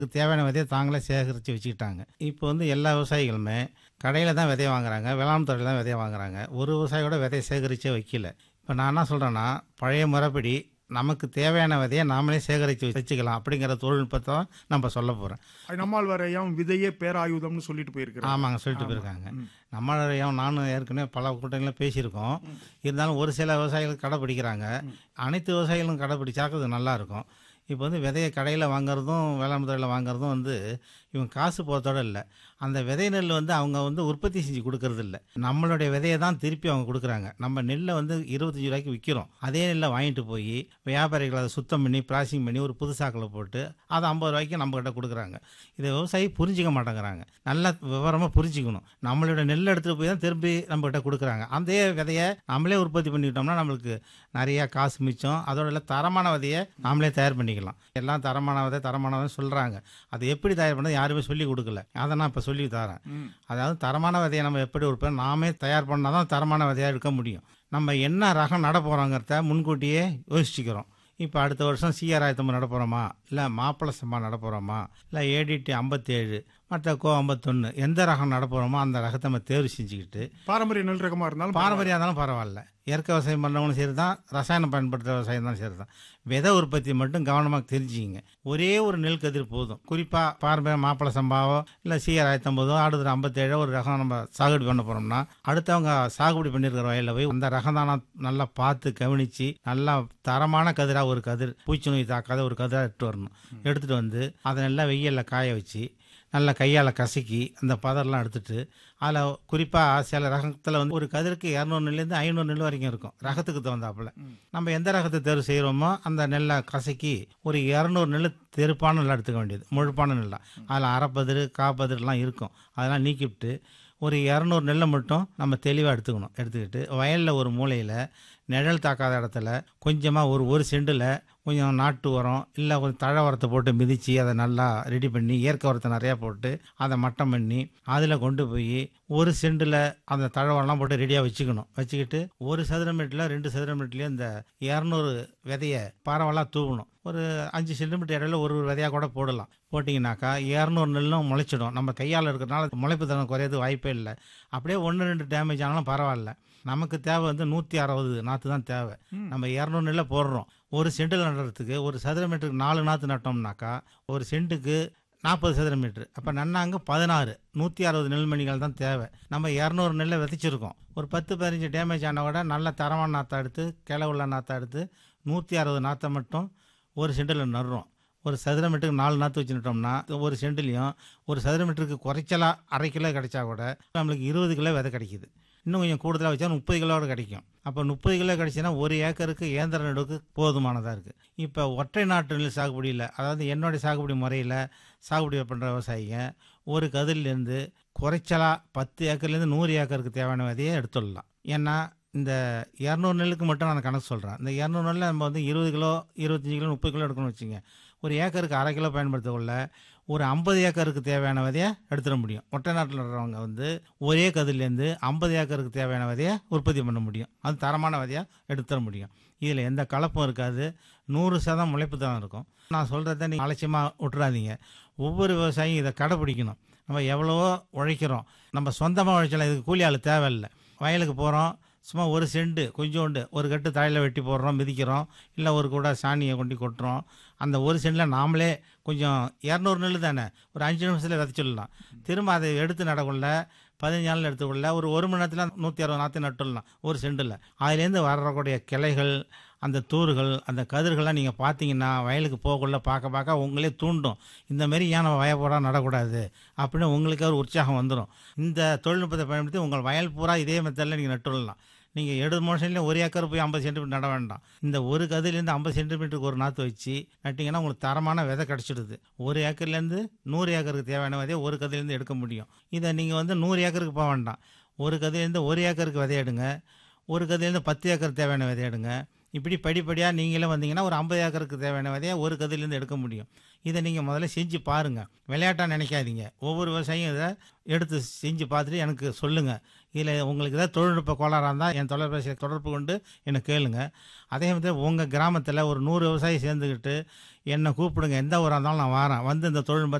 தேவையான விதையை தாங்களே சேகரித்து வச்சுக்கிட்டாங்க இப்போ வந்து எல்லா விவசாயிகளுமே கடையில் தான் விதையை வாங்குறாங்க வேளாண் துறையில் தான் விதையை வாங்குறாங்க ஒரு விவசாயியோட விதையை சேகரித்தே வைக்கல இப்போ நான் என்ன சொல்கிறேன்னா பழைய முறைப்படி நமக்கு தேவையான விதையை நாமளே சேகரித்து வச்சுக்கலாம் அப்படிங்கிற தொழில்நுட்பத்தை தான் நம்ம சொல்ல போகிறேன் நம்மாழ்வார் ஐயாவும் விதையே பேராயுதம்னு சொல்லிட்டு போயிருக்கிறாங்க ஆமாங்க சொல்லிட்டு போயிருக்காங்க நம்மளையும் நானும் ஏற்கனவே பல கூட்டங்களில் பேசியிருக்கோம் இருந்தாலும் ஒரு சில விவசாயிகள் கடைப்பிடிக்கிறாங்க அனைத்து விவசாயிகளும் கடைப்பிடிச்சாக்க அது நல்லா இருக்கும் இப்போ வந்து விதையை கடையில் வாங்குறதும் வேளாண் துறையில் வாங்குறதும் வந்து இவங்க காசு போகிறதோட இல்லை அந்த விதை நெல் வந்து அவங்க வந்து உற்பத்தி செஞ்சு கொடுக்கறது இல்லை நம்மளுடைய விதையை தான் திருப்பி அவங்க கொடுக்குறாங்க நம்ம நெல்லை வந்து இருபத்தஞ்சி ரூபாய்க்கு விற்கிறோம் அதே நெல்லை வாங்கிட்டு போய் வியாபாரிகள் அதை சுத்தம் பண்ணி ப்ராசிங் பண்ணி ஒரு புது சாக்கில் போட்டு அதை ஐம்பது ரூபாய்க்கு நம்மக்கிட்ட கொடுக்குறாங்க இதை விவசாயி புரிஞ்சிக்க மாட்டேங்கிறாங்க நல்லா விவரமாக புரிஞ்சுக்கணும் நம்மளோட நெல் எடுத்துகிட்டு போய் தான் திரும்பி நம்மக்கிட்ட கொடுக்குறாங்க அந்த விதையை நம்மளே உற்பத்தி பண்ணிக்கிட்டோம்னா நம்மளுக்கு நிறையா காசு மிச்சம் அதோட இல்லை தரமான விதையை நாமளே தயார் பண்ணிக்கலாம் எல்லாம் தரமான விதை தரமான விதை சொல்கிறாங்க அது எப்படி தயார் பண்ணது யாருமே சொல்லி கொடுக்கல அதை நான் இப்போ சொல்லி தரேன் அதாவது தரமான விதையை நம்ம எப்படி உற்பத்தி நாமே தயார் பண்ணால் தான் தரமான விதையாக எடுக்க முடியும் நம்ம என்ன ரகம் நட போகிறோங்கிறத முன்கூட்டியே யோசிச்சுக்கிறோம் இப்போ அடுத்த வருஷம் சிஆர் ஆயிரத்தம்பது நட போகிறோமா இல்லை மாப்பிள்ளை சம்பா நட போகிறோமா இல்லை ஏடிடி ஐம்பத்தேழு மற்ற கோ ஐம்பத்தொன்று எந்த ரகம் நட போகிறோமோ அந்த ரகத்தை நம்ம தேர்வு செஞ்சுக்கிட்டு பாரம்பரிய நெல் ரகமா இருந்தாலும் பாரம்பரியம் இருந்தாலும் பரவாயில்ல இயற்கை விவசாயம் பண்ணுறவங்களும் சரி தான் ரசாயனம் பயன்படுத்துகிற விவசாயம் தான் சரி தான் விதை உற்பத்தி மட்டும் கவனமாக தெரிஞ்சுக்கிங்க ஒரே ஒரு நெல் கதிர் போதும் குறிப்பாக பாரம்பரிய மாப்பிள்ளை சம்பாவோ இல்லை சிஆர் ஆயிரத்தம்பதோ அடுத்த ஐம்பத்தேழோ ஒரு ரகம் நம்ம சாகுபடி பண்ண போகிறோம்னா அடுத்தவங்க சாகுபடி பண்ணியிருக்கிற வயலில் போய் அந்த ரகம் தானா நல்லா பார்த்து கவனித்து நல்லா தரமான கதிராக ஒரு கதிர் பூச்சி நோய் தாக்காத ஒரு கதிராக எடுத்து வரணும் எடுத்துகிட்டு வந்து அதை நல்லா வெயிலில் காய வச்சு நல்லா கையால் கசக்கி அந்த பதரெல்லாம் எடுத்துட்டு அதில் குறிப்பாக சில ரகத்தில் வந்து ஒரு கதிருக்கு இரநூறு நெல்லேருந்து ஐநூறு நெல் வரைக்கும் இருக்கும் ரகத்துக்கு தகுந்தாப்புல நம்ம எந்த ரகத்தை தேர்வு செய்கிறோமோ அந்த நெல்லை கசக்கி ஒரு இரநூறு நெல் தெருப்பான நெல்லை எடுத்துக்க வேண்டியது முழுப்பான நெல்லாக அதில் அரைப்பதிர் காப்பதிர்லாம் இருக்கும் அதெல்லாம் நீக்கிவிட்டு ஒரு இரநூறு நெல்லை மட்டும் நம்ம தெளிவாக எடுத்துக்கணும் எடுத்துக்கிட்டு வயலில் ஒரு மூலையில் நிழல் தாக்காத இடத்துல கொஞ்சமாக ஒரு ஒரு செண்டில் கொஞ்சம் நாட்டு உரம் இல்லை கொஞ்சம் தழை உரத்தை போட்டு மிதித்து அதை நல்லா ரெடி பண்ணி இயற்கை உரத்தை நிறையா போட்டு அதை மட்டம் பண்ணி அதில் கொண்டு போய் ஒரு செண்டில் அந்த தழை உரம்லாம் போட்டு ரெடியாக வச்சுக்கணும் வச்சுக்கிட்டு ஒரு சதுர மீட்டரில் ரெண்டு சதுர மீட்டர்லேயும் இந்த இரநூறு விதையை பரவலாக தூவணும் ஒரு அஞ்சு சென்டிமீட்டர் இடையில ஒரு ஒரு விதையாக கூட போடலாம் போட்டிங்கனாக்கா இரநூறு நெல்லும் முளைச்சிடும் நம்ம கையால் இருக்கிறனால முளைப்பு தரம் குறையது வாய்ப்பே இல்லை அப்படியே ஒன்று ரெண்டு டேமேஜ் ஆனாலும் பரவாயில்ல நமக்கு தேவை வந்து நூற்றி அறுபது நாற்று தான் தேவை நம்ம இரநூறு நெல்லை போடுறோம் ஒரு சென்டில் நடுறதுக்கு ஒரு சதுர மீட்டருக்கு நாலு நாற்று நட்டோம்னாக்கா ஒரு சென்ட்டுக்கு நாற்பது சதுர மீட்ரு அப்போ நன்னாங்க பதினாறு நூற்றி அறுபது நெல்மணிகள் தான் தேவை நம்ம இரநூறு நெல்லை விதைச்சிருக்கோம் ஒரு பத்து பதினஞ்சு டேமேஜ் ஆன விட நல்ல தரமான நாற்றை எடுத்து கிளை உள்ள நாற்றை எடுத்து நூற்றி அறுபது நாற்றை மட்டும் ஒரு சென்டில் நடுறோம் ஒரு சதுர மீட்டருக்கு நாலு நாற்று வச்சுட்டோம்னா ஒரு சென்டிலையும் ஒரு சதுர மீட்டருக்கு குறைச்சலாக அரை கிலோ கிடைச்சா கூட நம்மளுக்கு இருபது கிலோ விதை கிடைக்குது இன்னும் கொஞ்சம் கூடுதலாக வச்சா முப்பது கிலோவோட கிடைக்கும் அப்போ முப்பது கிலோ கிடைச்சுன்னா ஒரு ஏக்கருக்கு இயந்திர நடுவுக்கு போதுமானதாக இருக்குது இப்போ ஒற்றை நாட்டு நெல் சாகுபடியில் அதாவது என்னுடைய சாகுபடி முறையில் சாகுபடி பண்ணுற விவசாயிங்க ஒரு கதிரிலேருந்து குறைச்சலாக பத்து ஏக்கர்லேருந்து நூறு ஏக்கருக்கு தேவையான விதையை எடுத்துடலாம் ஏன்னா இந்த இரநூறு நெல்லுக்கு மட்டும் நான் கணக்கு சொல்கிறேன் இந்த இரநூறு நெல்லில் நம்ம வந்து இருபது கிலோ இருபத்தஞ்சி கிலோ முப்பது கிலோ எடுக்கணும்னு வச்சுங்க ஒரு ஏக்கருக்கு அரை கிலோ பயன்படுத்தக்குள்ள ஒரு ஐம்பது ஏக்கருக்கு தேவையான விதையை எடுத்துட முடியும் ஒற்றை நாட்டில் இருக்கிறவங்க வந்து ஒரே கதிர்லேருந்து ஐம்பது ஏக்கருக்கு தேவையான விதையை உற்பத்தி பண்ண முடியும் அது தரமான விதையாக எடுத்துட முடியும் இதில் எந்த கலப்பும் இருக்காது நூறு சதம் முளைப்பு தான் இருக்கும் நான் சொல்கிறத நீங்கள் அலட்சியமாக விட்டுறாதீங்க ஒவ்வொரு விவசாயியும் இதை கடைப்பிடிக்கணும் நம்ம எவ்வளவோ உழைக்கிறோம் நம்ம சொந்தமாக உழைச்சலாம் இதுக்கு கூலி ஆள் தேவையில்லை வயலுக்கு போகிறோம் சும்மா ஒரு செண்டு கொஞ்சோண்டு ஒரு கட்டு தழையில் வெட்டி போடுறோம் மிதிக்கிறோம் இல்லை ஒரு கூட சாணியை கொண்டு கொட்டுறோம் அந்த ஒரு செண்டில் நாமளே கொஞ்சம் இரநூறு நெல் தானே ஒரு அஞ்சு நிமிஷத்தில் விதைச்சிடலாம் திரும்ப அதை எடுத்து நடக்குள்ள பதினஞ்சு நாள் எடுத்துக்கொள்ள ஒரு ஒரு மணி நேரத்தில் நூற்றி அறுபது நாற்று நட்டுடலாம் ஒரு செண்டில் அதுலேருந்து வரக்கூடிய கிளைகள் அந்த தூறுகள் அந்த கதிர்கள்லாம் நீங்கள் பார்த்தீங்கன்னா வயலுக்கு போகக்குள்ள பார்க்க பார்க்க உங்களே தூண்டும் இந்த மாதிரி ஏன் நம்ம வயப்போடா நடக்கூடாது அப்படின்னு உங்களுக்கே ஒரு உற்சாகம் வந்துடும் இந்த தொழில்நுட்பத்தை பயன்படுத்தி உங்கள் வயல் பூரா இதே மெத்தடில் நீங்கள் நட்டுடலாம் நீங்கள் எழுபது மோஷன்லேயும் ஒரு ஏக்கர் போய் ஐம்பது சென்டிமீட்டர் நட வேண்டாம் இந்த ஒரு கதிலேருந்து ஐம்பது சென்டிமீட்டருக்கு ஒரு நாற்று வச்சு நட்டிங்கன்னா உங்களுக்கு தரமான விதை கிடச்சிடுது ஒரு ஏக்கர்லேருந்து நூறு ஏக்கருக்கு தேவையான விதையை ஒரு கதிலேருந்து எடுக்க முடியும் இதை நீங்கள் வந்து நூறு ஏக்கருக்கு போக வேண்டாம் ஒரு கதிலேருந்து ஒரு ஏக்கருக்கு விதையிடுங்க ஒரு கதிலேருந்து பத்து ஏக்கர் தேவையான விதையிடுங்க இப்படி படிப்படியாக நீங்களே வந்தீங்கன்னா ஒரு ஐம்பது ஏக்கருக்கு தேவையான விதையை ஒரு கதிலேருந்து எடுக்க முடியும் இதை நீங்கள் முதல்ல செஞ்சு பாருங்கள் விளையாட்டாக நினைக்காதீங்க ஒவ்வொரு விவசாயியும் இதை எடுத்து செஞ்சு பார்த்துட்டு எனக்கு சொல்லுங்கள் இதில் உங்களுக்கு ஏதாவது தொழில்நுட்ப கோளாறாக இருந்தால் என் தொலைபேசியில் தொடர்பு கொண்டு என்னை கேளுங்க அதே மாதிரி உங்கள் கிராமத்தில் ஒரு நூறு விவசாயி சேர்ந்துக்கிட்டு என்னை கூப்பிடுங்க எந்த ஊராக இருந்தாலும் நான் வரேன் வந்து இந்த தொழில்நுட்ப